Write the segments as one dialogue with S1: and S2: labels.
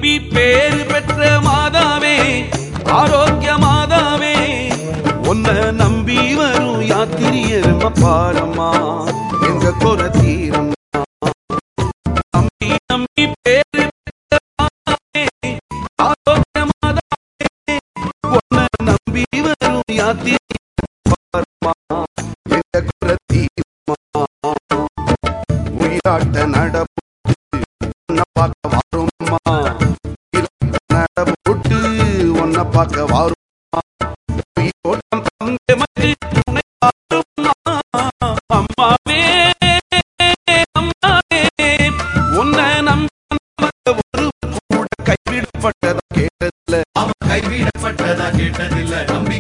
S1: நம்பி பேரு பெற்ற மாதாவே ஆரோக்கிய மாதாவே உன்னை நம்பி வரும் யாத்திரியரம்ம பாரம்மா எங்க குற தீரம்மா நம்பி நம்பி பேரு பெற்ற மாதாவே ஆரோக்கிய மாதாவே உன்னை நம்பி வரும் யாத்திரியரம்ம பாரம்மா எங்க குற தீரம்மா உயிராட்ட நடப்பு உன்னை பார்க்க வாரும்மா நடப்போட்டு உன்னை பார்க்க வாரும்மா உயிரோட்டம் தங்க மதி துணை வாரும்மா அம்மாவே அம்மாவே உன்னை நம்ப ஒரு கூட கைவிடப்பட்டதா கேட்டதில்ல
S2: அவன் கைவிடப்பட்டதா கேட்டதில்ல நம்பி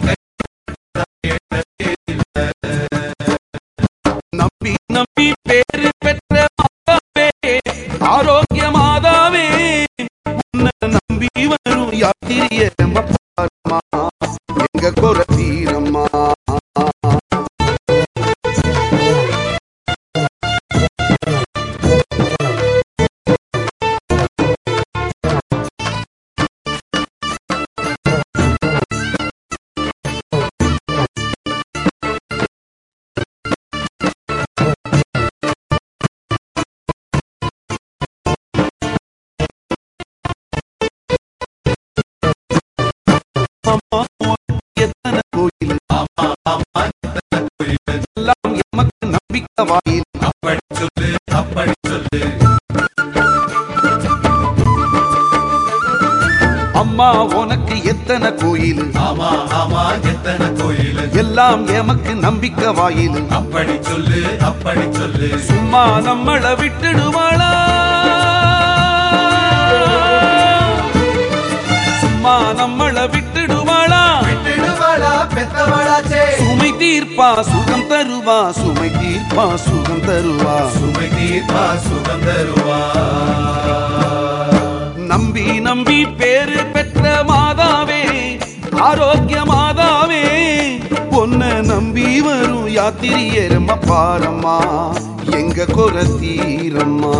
S1: நம்பி நம்பி பேரு பெற்ற மாதாவே ஆரோக்கிய மாதாவே உன்னை நம்பி வரும் யாத்திரிய பாரம்மா எங்க குற தீரம்மா அம்மா உனக்கு எத்தனை கோயில்
S2: ஆமா ஆமா எத்தனை கோயில்
S1: எல்லாம் எமக்கு நம்பிக்கை வாயில்
S2: அப்படி சொல்லு அப்படி சொல்லு
S1: அம்மா உனக்கு எத்தனை கோயில்
S2: ஆமா ஆமா எத்தனை கோயில்
S1: எல்லாம் எமக்கு நம்பிக்கை வாயில்
S2: அப்படி சொல்லு அப்படி சொல்லு
S1: சும்மா நம்மள விட்டுடுவாளா சும்மா நம்மள விட்டுடுவாளா
S2: விட்டுடுவாளா பெத்தவளாச்சே
S1: சுமை தீர்ப்பா சுகம் தருவா சுமை தீர்ப்பா சுகம் தருவா
S2: சுமை தீர்ப்பா சுகம் தருவா
S1: நம்பி நம்பி பேரு பெற்ற மாதாவே ஆரோக்கிய மாதாவே பொன்ன நம்பி வரும் யாத்திரியரம்ம பாரம்மா எங்க குற தீரம்மா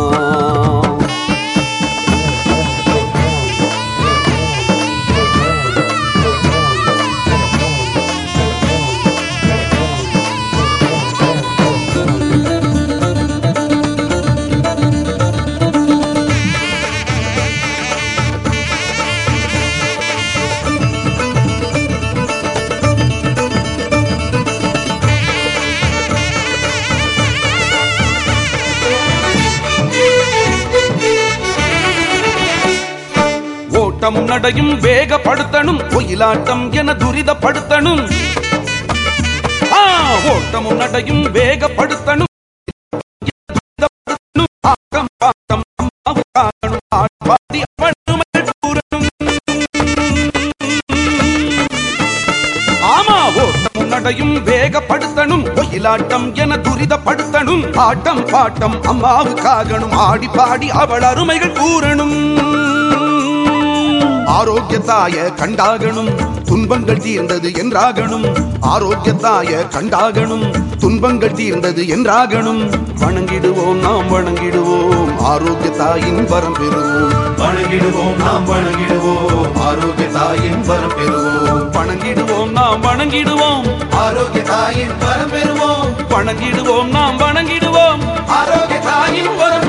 S1: ஓட்டம் நடையும் வேகப்படுத்தணும் ஒயிலாட்டம் என துரிதப்படுத்தணும் ஆ, ஓட்டமும் நடையும் வேகப்படுத்தணும் துரிதப்படுத்தணும். ஆட்டம் பாட்டம் அம்மாவு காணணும் ஆட்பாடி அவனுமல் கூறணும் ஆமா ஓட்டம் நடையும் வேகப்படுத்தணும் ஒயிலாட்டம் என துரிதப்படுத்தணும் ஆட்டம் பாட்டம் அம்மாவுக்காகணும் ஆடி பாடி அவள் அருமைகள் கூறணும் ஆரோக்கியத்தாய கண்டாகணும் துன்பங்கள் தீர்ந்தது என்றாகணும் ஆரோக்கியத்தாய கண்டாகணும் துன்பங்கள் தீர்ந்தது என்றாகணும் வணங்கிடுவோம் நாம் வணங்கிடுவோம் ஆரோக்கிய தாயின் வரம் பெறுவோம்
S2: வணங்கிடுவோம் நாம் வணங்கிடுவோம் ஆரோக்கிய தாயின் வரம் பெறுவோம்
S1: வணங்கிடுவோம் நாம் வணங்கிடுவோம்
S2: ஆரோக்கிய தாயின் வரம் பெறுவோம்
S1: வணங்கிடுவோம் நாம் வணங்கிடுவோம்
S2: ஆரோக்கிய தாயின் வரம்